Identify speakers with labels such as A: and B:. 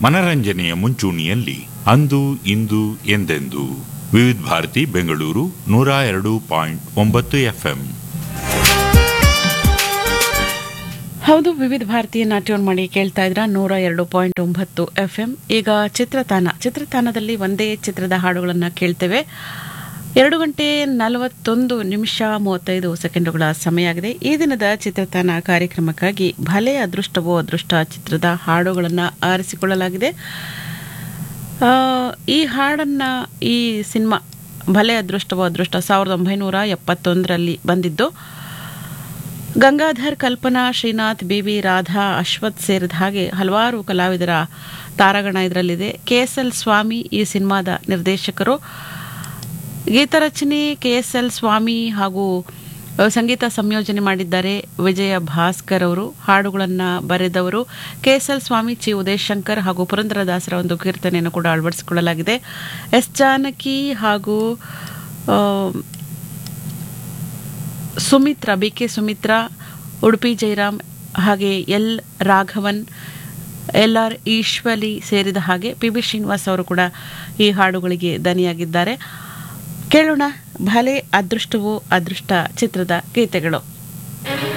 A: ಮನರಂಜನೆಯ ಮುಂಚೂಣಿಯಲ್ಲಿ ಅಂದು ಇಂದು ಎಂದೆಂದು ವಿವಿಧ ಭಾರತಿ ಬೆಂಗಳೂರು ನೂರ ಎರಡು ಪಾಯಿಂಟ್ ಒಂಬತ್ತು ಎಫ್ಎಂ
B: ಹೌದು ವಿವಿಧ ಭಾರತೀಯನ ಟ್ಯೂನ್ ಮಾಡಿ ಕೇಳ್ತಾ ಇದ್ರ ನೂರ ಎರಡು ಪಾಯಿಂಟ್ ಒಂಬತ್ತು ಎಫ್ ಎಂ ಈಗ ಚಿತ್ರತಾನ ಚಿತ್ರತಾನದಲ್ಲಿ ಒಂದೇ ಚಿತ್ರದ ಹಾಡುಗಳನ್ನು ಕೇಳ್ತೇವೆ ಎರಡು ಗಂಟೆ ನಲವತ್ತೊಂದು ನಿಮಿಷ ಮೂವತ್ತೈದು ಸೆಕೆಂಡುಗಳ ಸಮಯ ಆಗಿದೆ ಈ ದಿನದ ಚಿತ್ರತಾನ ಕಾರ್ಯಕ್ರಮಕ್ಕಾಗಿ ಭಲೆ ಅದೃಷ್ಟವೋ ಅದೃಷ್ಟ ಚಿತ್ರದ ಹಾಡುಗಳನ್ನು ಆರಿಸಿಕೊಳ್ಳಲಾಗಿದೆ ಆ, ಈ ಹಾಡನ್ನು ಈ ಸಿನಿಮಾ ಭಲೆ ಅದೃಷ್ಟವೋ ಅದೃಷ್ಟ ಸಾವಿರದ ಒಂಬೈನೂರ ಎಪ್ಪತ್ತೊಂದರಲ್ಲಿ ಬಂದಿದ್ದು ಗಂಗಾಧರ್ ಕಲ್ಪನಾ ಶ್ರೀನಾಥ್ ಬಿವಿ ರಾಧಾ ಅಶ್ವಥ್ ಸೇರಿದ ಹಾಗೆ ಹಲವಾರು ಕಲಾವಿದರ ತಾರಾಗಣ ಇದರಲ್ಲಿದೆ ಕೆ ಎಸ್ ಎಲ್ ಸ್ವಾಮಿ ಈ ಸಿನಿಮಾದ ನಿರ್ದೇಶಕರು ಗೀತರಚನೆ ಕೆ ಎಸ್ ಎಲ್ ಸ್ವಾಮಿ ಹಾಗೂ ಅ, ಸಂಗೀತ ಸಂಯೋಜನೆ ಮಾಡಿದ್ದಾರೆ ವಿಜಯ ಭಾಸ್ಕರ್ ಅವರು ಹಾಡುಗಳನ್ನು ಬರೆದವರು K S L Swamy Chi Udayashankar ಹಾಗೂ ಪುರಂದರದಾಸರ ಒಂದು ಕೀರ್ತನೆಯನ್ನು ಕೂಡ ಅಳವಡಿಸಿಕೊಳ್ಳಲಾಗಿದೆ ಎಸ್ ಜಾನಕಿ ಹಾಗೂ ಆ, ಸುಮಿತ್ರಾ ಬಿ ಕೆ ಸುಮಿತ್ರಾ ಉಡುಪಿ ಜಯರಾಮ್ ಹಾಗೆ L Raghavan L R Eswari ಸೇರಿದ ಹಾಗೆ ಪಿ ಬಿ ಶ್ರೀನಿವಾಸ್ ಅವರು ಕೂಡ ಈ ಹಾಡುಗಳಿಗೆ ದನಿಯಾಗಿದ್ದಾರೆ ಕೇಳೋಣ ಭಲೆ ಅದೃಷ್ಟವೋ ಅದೃಷ್ಟ ಚಿತ್ರದ ಗೀತೆಗಳು